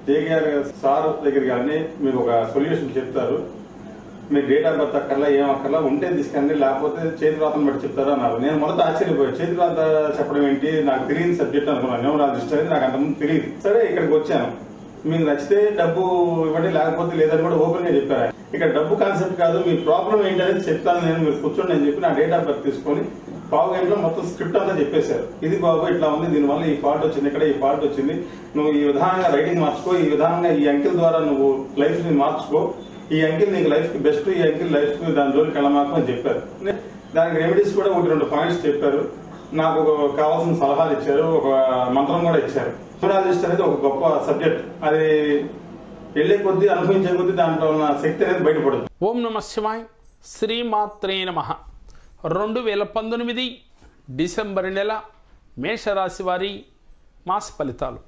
JKR sir దగ్గరికి కానీ మీకు ఒక సొల్యూషన్ చెప్తారు మీరు డేట్ ఆఫ్ బర్త్ అక్కర్లా ఏం అక్కర్లా ఉంటే తీసుకెళ్ళండి లేకపోతే చేతి రాతను బట్టి చెప్తారు అన్నారు నేను మొదట ఆశ్చర్యపోయాను చేతి రాత చెప్పడం ఏంటి నాకు తెలియని సబ్జెక్ట్ అనుకున్నాను న్యూమరాలజీ ఇష్టం నాకు అంతకుముందు తెలియదు సరే ఇక్కడికి వచ్చాను మీకు నచ్చితే డబ్బు ఇవ్వండి లేకపోతే లేదని కూడా ఓపెన్ గా చెప్పారు ఆయన. ఇక్కడ డబ్బు కాన్సెప్ట్ కాదు మీ ప్రాబ్లం ఏంటనేది చెప్తాను నేను మీరు కూర్చోండి అని చెప్పి నా డేట్ ఆఫ్ బర్త్ తీసుకొని పావు గంటలో మొత్తం స్క్రిప్ట్ అంతా చెప్పేశారు ఇది బాబు ఇట్లా ఉంది దీనివల్ల ఈ ఫాల్ట్ వచ్చింది ఇక్కడ ఈ ఫాల్ట్ వచ్చింది నువ్వు ఈ విధానంగా రైటింగ్ మార్చుకో ఈ విధానంగా ఈ అంకిల్ ద్వారా నువ్వు లైఫ్ ని మార్చుకో ఈ అంకిల్ నీకు లైఫ్ కి బెస్ట్ ఈ అంకిల్ లైఫ్ కి దాని జోలికి వెళ్ళమాకు అని చెప్పారు నే- దానికి రెమెడీస్ కూడా ఒకటి రెండు పాయింట్స్ చెప్పారు నాకు ఒక కావాల్సిన సలహాలు ఇచ్చారు ఒక మంత్రం కూడా ఇచ్చారు న్యూమరాలజిస్ట్ అనేది ఒక గొప్ప సబ్జెక్ట్ అది వెళ్ళే కొద్దీ అనుభవించే కొద్దీ దాంట్లో ఉన్న శక్తి అనేది బయటపడుతుంది ఓం నమ శివాయ్ శ్రీమాత్రే నమ రెండు వేల పంతొమ్మిది డిసెంబర్ నెల మేషరాశి వారి మాస ఫలితాలు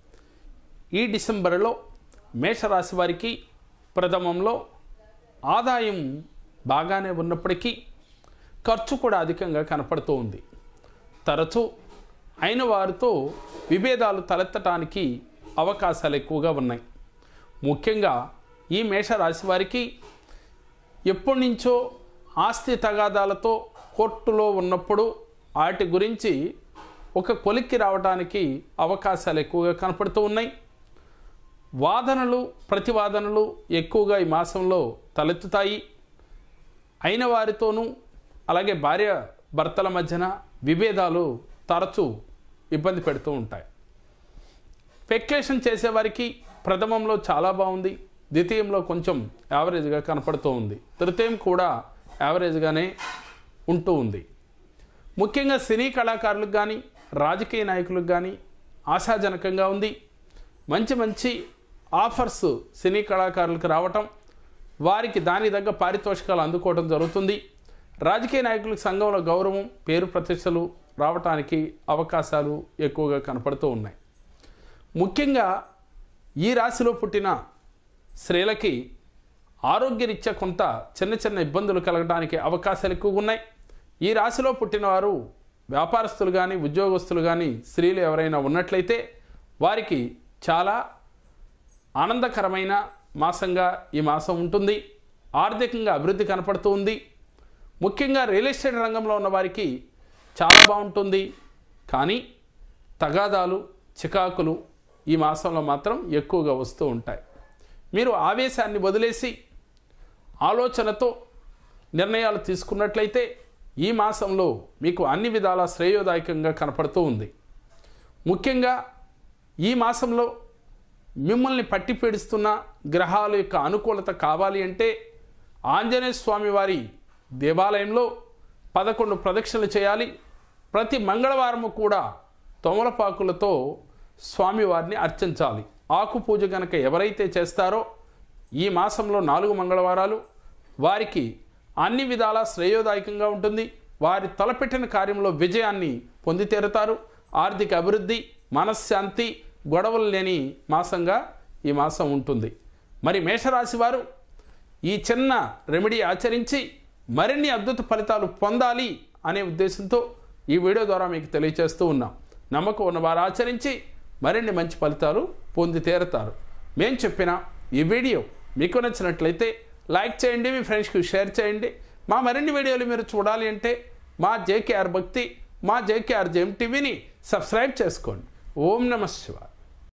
ఈ డిసెంబర్లో మేషరాశి వారికి ప్రథమంలో ఆదాయం బాగానే ఉన్నప్పటికీ ఖర్చు కూడా అధికంగా కనపడుతూ ఉంది తరచూ అయిన వారితో విభేదాలు తలెత్తటానికి అవకాశాలు ఎక్కువగా ఉన్నాయి ముఖ్యంగా ఈ మేషరాశి వారికి ఎప్పటి నుంచో ఆస్తి తగాదాలతో కోర్టులో ఉన్నప్పుడు వాటి గురించి ఒక కొలిక్కి రావడానికి అవకాశాలు ఎక్కువగా కనపడుతూ ఉన్నాయి వాదనలు ప్రతివాదనలు ఎక్కువగా ఈ మాసంలో తలెత్తుతాయి అయిన వారితోనూ అలాగే భార్య భర్తల మధ్యన విభేదాలు తరచూ ఇబ్బంది పెడుతూ ఉంటాయి స్పెక్యులేషన్ చేసేవారికి ప్రథమంలో చాలా బాగుంది ద్వితీయంలో కొంచెం యావరేజ్గా కనపడుతూ ఉంది తృతీయం కూడా యావరేజ్గానే ఉంటూ ఉంది ముఖ్యంగా సినీ కళాకారులకు కానీ రాజకీయ నాయకులకు కానీ ఆశాజనకంగా ఉంది మంచి మంచి ఆఫర్స్ సినీ కళాకారులకు రావటం వారికి దాని తగ్గ పారితోషికాలు అందుకోవడం జరుగుతుంది రాజకీయ నాయకులకు సంఘంలో గౌరవం పేరు ప్రతిష్టలు రావటానికి అవకాశాలు ఎక్కువగా కనపడుతూ ఉన్నాయి ముఖ్యంగా ఈ రాశిలో పుట్టిన స్త్రీలకి ఆరోగ్యరీత్యా కొంత చిన్న చిన్న ఇబ్బందులు కలగడానికి అవకాశాలు ఎక్కువగా ఉన్నాయి ఈ రాశిలో పుట్టిన వారు వ్యాపారస్తులు కానీ ఉద్యోగస్తులు కానీ స్త్రీలు ఎవరైనా ఉన్నట్లయితే వారికి చాలా ఆనందకరమైన మాసంగా ఈ మాసం ఉంటుంది ఆర్థికంగా అభివృద్ధి కనపడుతూ ఉంది ముఖ్యంగా రియల్ ఎస్టేట్ రంగంలో ఉన్న వారికి చాలా బాగుంటుంది కానీ తగాదాలు చికాకులు ఈ మాసంలో మాత్రం ఎక్కువగా వస్తూ ఉంటాయి మీరు ఆవేశాన్ని వదిలేసి ఆలోచనతో నిర్ణయాలు తీసుకున్నట్లయితే ఈ మాసంలో మీకు అన్ని విధాల శ్రేయోదాయకంగా కనపడుతూ ఉంది ముఖ్యంగా ఈ మాసంలో మిమ్మల్ని పట్టి పీడిస్తున్న గ్రహాల యొక్క అనుకూలత కావాలి అంటే ఆంజనేయ స్వామి వారి దేవాలయంలో పదకొండు ప్రదక్షిణలు చేయాలి ప్రతి మంగళవారము కూడా తొమలపాకులతో స్వామివారిని అర్చించాలి ఆకు పూజ గనక ఎవరైతే చేస్తారో ఈ మాసంలో నాలుగు మంగళవారాలు వారికి అన్ని విధాలా శ్రేయోదాయకంగా ఉంటుంది వారి తలపెట్టిన కార్యంలో విజయాన్ని పొంది తీరుతారు ఆర్థిక అభివృద్ధి మనశ్శాంతి గొడవలు లేని మాసంగా ఈ మాసం ఉంటుంది మరి మేషరాశి వారు ఈ చిన్న రెమెడీ ఆచరించి మరిన్ని అద్భుత ఫలితాలు పొందాలి అనే ఉద్దేశంతో ఈ వీడియో ద్వారా మీకు తెలియజేస్తూ ఉన్నాం నమ్మకం ఉన్న వారు ఆచరించి మరిన్ని మంచి ఫలితాలు పొంది తీరుతారు మేము చెప్పిన ఈ వీడియో మీకు నచ్చినట్లయితే లైక్ చేయండి మీ ఫ్రెండ్స్కి షేర్ చేయండి మా మరిన్ని వీడియోలు మీరు చూడాలి అంటే మా జేకేఆర్ భక్తి మా జేకేఆర్ జేఎం టీవీని సబ్స్క్రైబ్ చేసుకోండి ఓం నమ శివాయ